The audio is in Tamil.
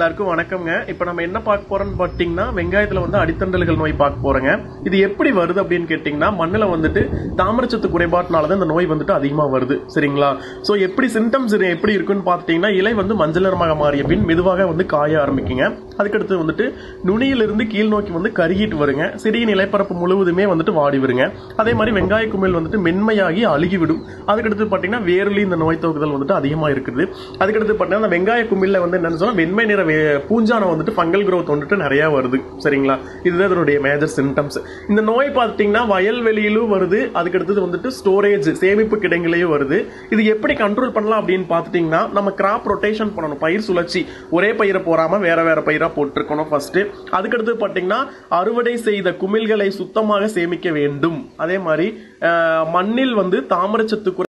எல்லாருக்கும் வணக்கம்ங்க இப்போ நம்ம என்ன பார்க்க போறோம்னு பார்த்தீங்கன்னா வெங்காயத்துல வந்து அடித்தண்டல்கள் நோய் பார்க்க போறோங்க இது எப்படி வருது அப்படின்னு கேட்டிங்கன்னா மண்ணில் வந்துட்டு தாமிரச்சத்து குறைபாட்டினால தான் இந்த நோய் வந்துட்டு அதிகமாக வருது சரிங்களா ஸோ எப்படி சிம்டம்ஸ் எப்படி இருக்குன்னு பார்த்தீங்கன்னா இலை வந்து மஞ்சள் நிறமாக மாறிய பின் மெதுவாக வந்து காய ஆரம்பிக்குங்க அதுக்கடுத்து வந்துட்டு நுனியிலிருந்து கீழ் நோக்கி வந்து கருகிட்டு வருங்க செடியின் இலைப்பரப்பு முழுவதுமே வந்துட்டு வாடி வருங்க அதே மாதிரி வெங்காய குமிழ் வந்துட்டு மென்மையாகி அழுகிவிடும் அதுக்கடுத்து பார்த்தீங்கன்னா வேர்லி இந்த நோய் தாக்குதல் வந்துட்டு அதிகமாக இருக்குது அதுக்கடுத்து பார்த்தீங்கன்னா அந்த வெங்காய குமிழ்ல வந்து என்னன்னு சொன்னா வெண்மை நிற வே- பூஞ்சானம் வந்துட்டு ஃபங்கல் growth வந்துட்டு நிறைய வருது சரிங்களா இதுதான் இதனுடைய மேஜர் சிம்டம்ஸ் இந்த நோய் பார்த்தீங்கன்னா வயல்வெளியிலும் வருது அதுக்கடுத்தது வந்துட்டு ஸ்டோரேஜ் சேமிப்பு கிடங்குலையும் வருது இது எப்படி கண்ட்ரோல் பண்ணலாம் அப்படின்னு பார்த்துட்டிங்கன்னா நம்ம கிராப் ரொட்டேஷன் பண்ணணும் பயிர் சுழற்சி ஒரே பயிரை போறாம வேற வேற பயிரா போட்டிருக்கணும் ஃபர்ஸ்ட் அதுக்கடுத்து பார்த்தீங்கன்னா அறுவடை செய்த குமிழ்களை சுத்தமாக சேமிக்க வேண்டும் அதே மாதிரி அஹ், மண்ணில் வந்து தாமிரச்சத்து குறை-